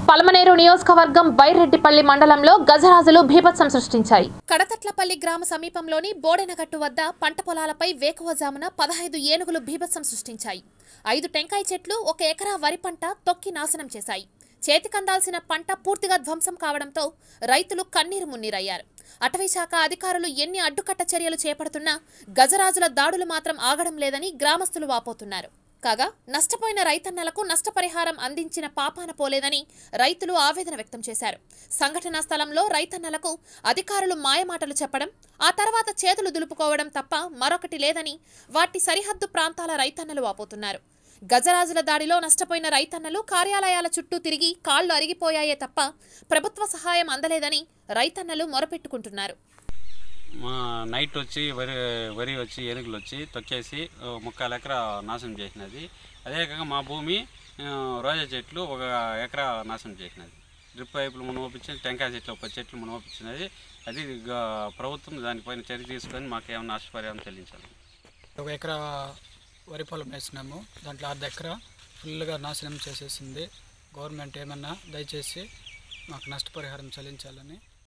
పలమనేరు నియోజకవర్గం బైరెడ్డిపల్లి మండలంలో గజరాజులు భీభత్సం సృష్టించాయి కడతట్లపల్లి గ్రామ సమీపంలోని బోడెనగట్టు వద్ద పంట పొలాలపై వేకువజామున పదహైదు ఏనుగులు భీభత్సం సృష్టించాయి ఐదు టెంకాయ చెట్లు ఒక ఎకరా వరి పంట తొక్కి నాశనం చేశాయి చేతికందాల్సిన పంట పూర్తిగా ధ్వంసం కావడంతో రైతులు కన్నీరు మున్నీరయ్యారు అటవీ శాఖ అధికారులు ఎన్ని అడ్డుకట్ట చర్యలు చేపడుతున్నా గజరాజుల దాడులు మాత్రం ఆగడం లేదని గ్రామస్తులు వాపోతున్నారు కాగా నష్టపోయిన రైతన్నలకు నష్టపరిహారం అందించిన పాపాన పోలేదని రైతులు ఆవేదన వ్యక్తం చేశారు సంఘటనా స్థలంలో రైతన్నలకు అధికారులు మాయమాటలు చెప్పడం ఆ తర్వాత చేతులు దులుపుకోవడం తప్ప మరొకటి లేదని వాటి సరిహద్దు ప్రాంతాల రైతన్నలు వాపోతున్నారు గజరాజుల దాడిలో నష్టపోయిన రైతన్నలు కార్యాలయాల చుట్టూ తిరిగి కాళ్లు అరిగిపోయాయే తప్ప ప్రభుత్వ సహాయం అందలేదని రైతన్నలు మొరపెట్టుకుంటున్నారు మా నైట్ వచ్చి వరి వరి వచ్చి ఏనుగులు వచ్చి తొక్కేసి ఓ ముక్కాలు ఎకరా నాశనం చేసినది అదే కాక మా భూమి ఆ, రోజా చెట్లు ఒక ఎకరా నాశనం చేసినది డ్రిప్ పైపులు మనం ఒప్పించి టెంకాయ చెట్లు ఒక పది చెట్లు మనం ఒప్పించినది అది గ- ప్రభుత్వం దానిపైన చర్య తీసుకొని మాకు ఏమైనా నష్టపరిహారం చెల్లించాలి ఒక ఎకరా వరి పొలం వేసినాము దాంట్లో అర్ధ ఎకరా ఫుల్గా నాశనం చేసేసింది గవర్నమెంట్ ఏమన్నా దయచేసి మాకు నష్టపరిహారం చెల్లించాలని